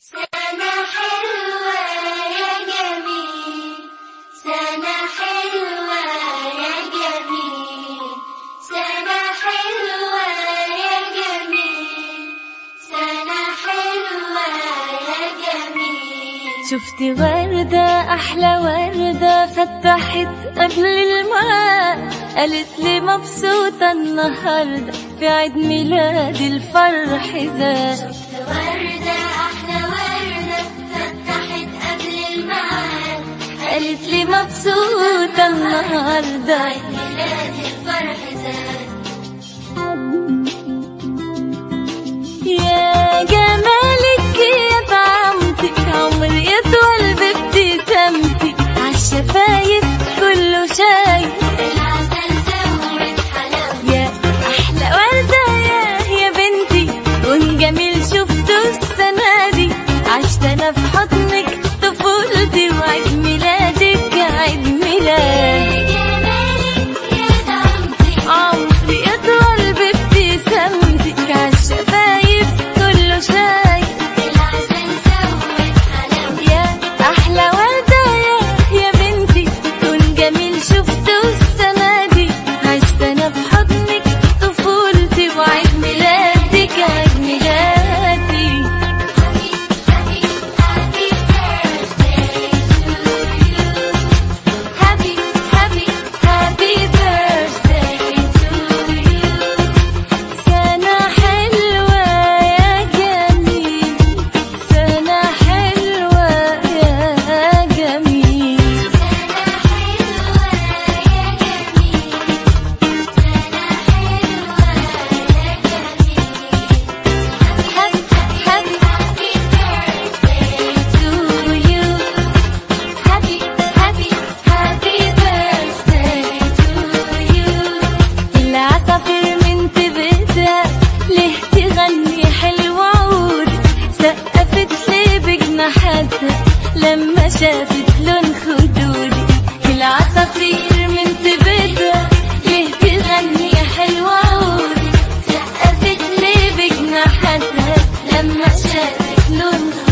سنة حلوة يا جميل سنة حلوة يا جميل سنة حلوة يا جميل سنة حلوة يا جميل شفت وردة أحلى وردة فتحت قبل الميعاد قالت لي مبسوطة النهاردة في عيد ميلادي الفرح زاد وردة أحلى وردة فتحت قبل الميعاد قالت لي مبسوطة النهاردة ميلاد الفرح زاد يا جمالك يا طعمتك عمري يطول بابتسامتك عالشفايف كله شايف العسل زود حلاوة يا احلى ورده يا يا بنتي كون جميل شفته السنه دي عشت انا في حضنك طفولتي وعيد ميلادك عيد ميلاد جمالك يا دمتي عمري يطول بابتسامتك عالشفايف كله شايف العسل زود حلاوة يا احلى ورده يا يا بنتي كون جميل شفته السنه دي عشت انا في حضنك طفولتي وعيد ميلادك عيد ميلادي happy happy happy birthday to you سنة حلوة يا جميل سنة حلوة يا جميل سنة حلوة يا جميل سنة حلوة يا جميل happy happy happy birthday to you happy happy happy birthday to you العصافير من تبتها ليه تغني حلو عودي سقفت لي بجناحاتها لما شافت لون خدودي العصافير من تبتها ليه تغني حلو عودي سقفت لي بجناحاتها لما شافت لون